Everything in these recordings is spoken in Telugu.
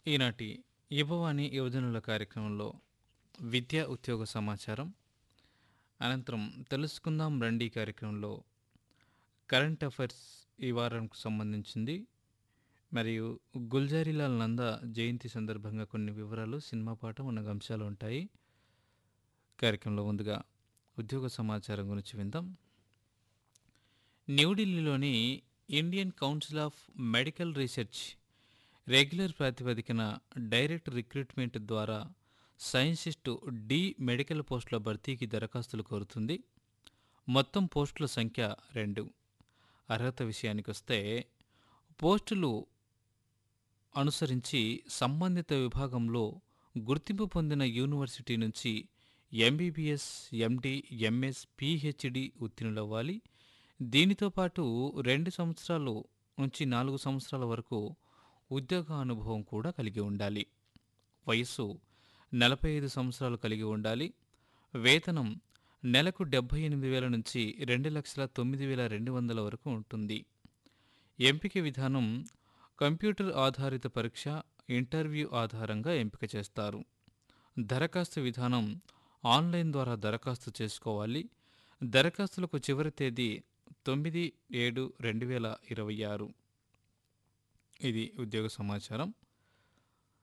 ఈనాటి యువవాణి యువజనుల కార్యక్రమంలో విద్యా ఉద్యోగ సమాచారం అనంతరం తెలుసుకుందాం రండి కార్యక్రమంలో కరెంట్ అఫైర్స్ ఈ వారానికి సంబంధించింది మరియు గుల్జారీలాల్ నంద జయంతి సందర్భంగా కొన్ని వివరాలు సినిమా పాట ఉన్న అంశాలు ఉంటాయి కార్యక్రమంలో ముందుగా ఉద్యోగ సమాచారం గురించి విందాం న్యూఢిల్లీలోని Indian council of medical research regular ప్రాతిపదికన డైరెక్ట్ రిక్రూట్మెంట్ ద్వారా సైన్సిస్టు డి మెడికల్ పోస్టుల భర్తీకి దరఖాస్తులు కోరుతుంది మొత్తం పోస్టుల సంఖ్య రెండు అర్హత విషయానికి వస్తే పోస్టులు అనుసరించి సంబంధిత విభాగంలో గుర్తింపు పొందిన యూనివర్సిటీ నుంచి ఎంబీబీఎస్ ఎండి ఎంఎస్ పిహెచ్డి ఉత్తీర్ణులవ్వాలి దీనితో పాటు రెండు సంవత్సరాలు నుంచి నాలుగు సంవత్సరాల వరకు ఉద్యోగ అనుభవం కూడా కలిగి ఉండాలి వయస్సు నలభై ఐదు సంవత్సరాలు కలిగి ఉండాలి వేతనం నెలకు డెబ్బై ఎనిమిది వేల నుంచి రెండు లక్షల తొమ్మిది వేల రెండు వందల వరకు ఉంటుంది ఎంపిక విధానం కంప్యూటర్ ఆధారిత పరీక్ష ఇంటర్వ్యూ ఆధారంగా ఎంపిక చేస్తారు దరఖాస్తు విధానం ఆన్లైన్ ద్వారా దరఖాస్తు చేసుకోవాలి దరఖాస్తులకు చివరి తేదీ తొమ్మిది ఏడు రెండు వేల ఇరవై ఆరు ఇది ఉద్యోగ సమాచారం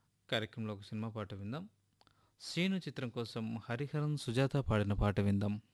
కార్యక్రమంలో ఒక సినిమా పాట విందాం సీను చిత్రం కోసం హరిహరన్ సుజాత పాడిన పాట విందాం